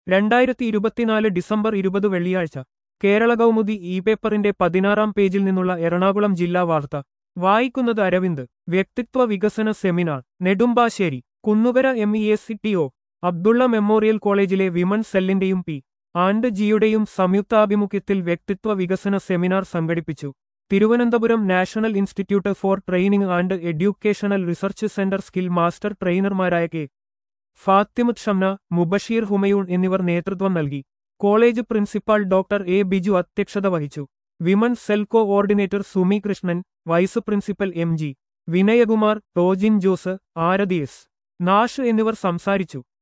രണ്ടായിരത്തി ഇരുപത്തിനാല് ഡിസംബർ ഇരുപത് വെള്ളിയാഴ്ച കേരള കൗമുദി ഇ പേപ്പറിന്റെ പതിനാറാം പേജിൽ നിന്നുള്ള എറണാകുളം ജില്ലാ വാർത്ത വായിക്കുന്നത് അരവിന്ദ് വ്യക്തിത്വ വികസന seminar Nedumbassery Kunnukara M E S C T O Abdulla memorial കോളേജിലെ വിമൺ സെല്ലിന്റെയും പി ആൻഡ് ജിയുടെയും സംയുക്താഭിമുഖ്യത്തിൽ വ്യക്തിത്വ വികസന സെമിനാർ സംഘടിപ്പിച്ചു Thiruvananthapuram national institute for training and educational research centre skill master ട്രെയിനർമാരായ കെ ഫാത്തിമത് ഷംന മുബഷീർ ഹുമയൂൺ എന്നിവർ നേതൃത്വം നൽകി college principal doctor A Biju അധ്യക്ഷത വഹിച്ചു women cell coordinator Sumi Krishnan vice principal M G Vinayakumar Tojin Jose Aarathi S Nash എന്നിവർ സംസാരിച്ചു